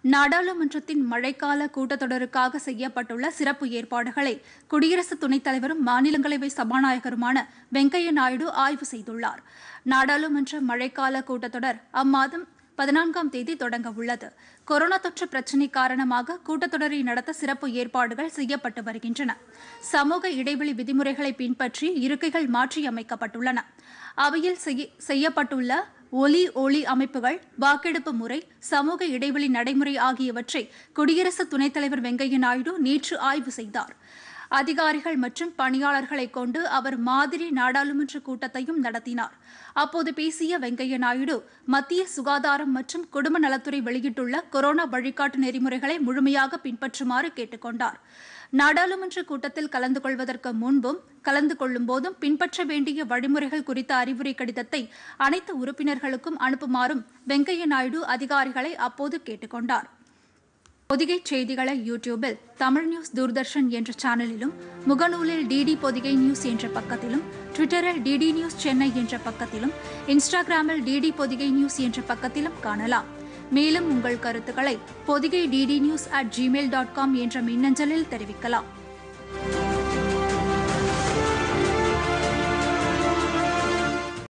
நாடாளுமன்றத்தின் மழைக்கால கூட்டத்தொடருக்காக செய்யப்பட்டுள்ள சிறப்பு ஏற்பாடுகளை குடியரசு துணைத் தலைவரும் மாநிலங்களவை சபாநாயகருமான வெங்கையா நாயுடு ஆய்வு செய்துள்ளார் நாடாளுமன்ற மழைக்கால கூட்டத்தொடர் அம்மாதம் பதினான்காம் தேதி தொடங்க உள்ளது கொரோனா தொற்று பிரச்சினை காரணமாக கூட்டத்தொடரை நடத்த சிறப்பு ஏற்பாடுகள் செய்யப்பட்டு வருகின்றன சமூக இடைவெளி விதிமுறைகளை பின்பற்றி இருக்கைகள் மாற்றியமைக்கப்பட்டுள்ளன அவையில் செய்ய- செய்யப்பட்டுள்ள ஒலி ஒளி அமைப்புகள் வாக்கெடுப்பு முறை சமூக இடைவெளி நடைமுறை ஆகியவற்றை குடியரசு துணைத் தலைவர் வெங்கையா நாயுடு நேற்று ஆய்வு செய்தார் அதிகாரிகள் மற்றும் பணியாளர்களை கொண்டு அவர் மாதிரி நாடாளுமன்ற கூட்டத்தையும் நடத்தினார் அப்போது பேசிய வெங்கையா நாயுடு மத்திய சுகாதாரம் மற்றும் குடும்ப நலத்துறை வெளியிட்டுள்ள கொரோனா வழிகாட்டு நெறிமுறைகளை முழுமையாக பின்பற்றுமாறு கேட்டுக்கொண்டார் நாடாளுமன்ற கூட்டத்தில் கலந்து கொள்வதற்கு முன்பும் கலந்து கொள்ளும் போதும் பின்பற்ற வேண்டிய வழிமுறைகள் குறித்த அறிவுரை கடிதத்தை அனைத்து உறுப்பினர்களுக்கும் அனுப்புமாறும் வெங்கையா நாயுடு அதிகாரிகளை அப்போது கேட்டுக்கொண்டார் பொதிகை செய்திகளை யூடியூபில் தமிழ் நியூஸ் தூர்தர்ஷன் என்ற சேனலிலும் முகநூலில் டிடி பொதிகை நியூஸ் என்ற பக்கத்திலும் ட்விட்டரில் டிடி நியூஸ் சென்னை என்ற பக்கத்திலும் இன்ஸ்டாகிராமில் டிடி பொதிகை நியூஸ் என்ற பக்கத்திலும் காணலாம் மேலும் உங்கள் கருத்துக்களை Podhigai DD news at Gmail dot com என்ற மின்னஞ்சலில் தெரிவிக்கலாம்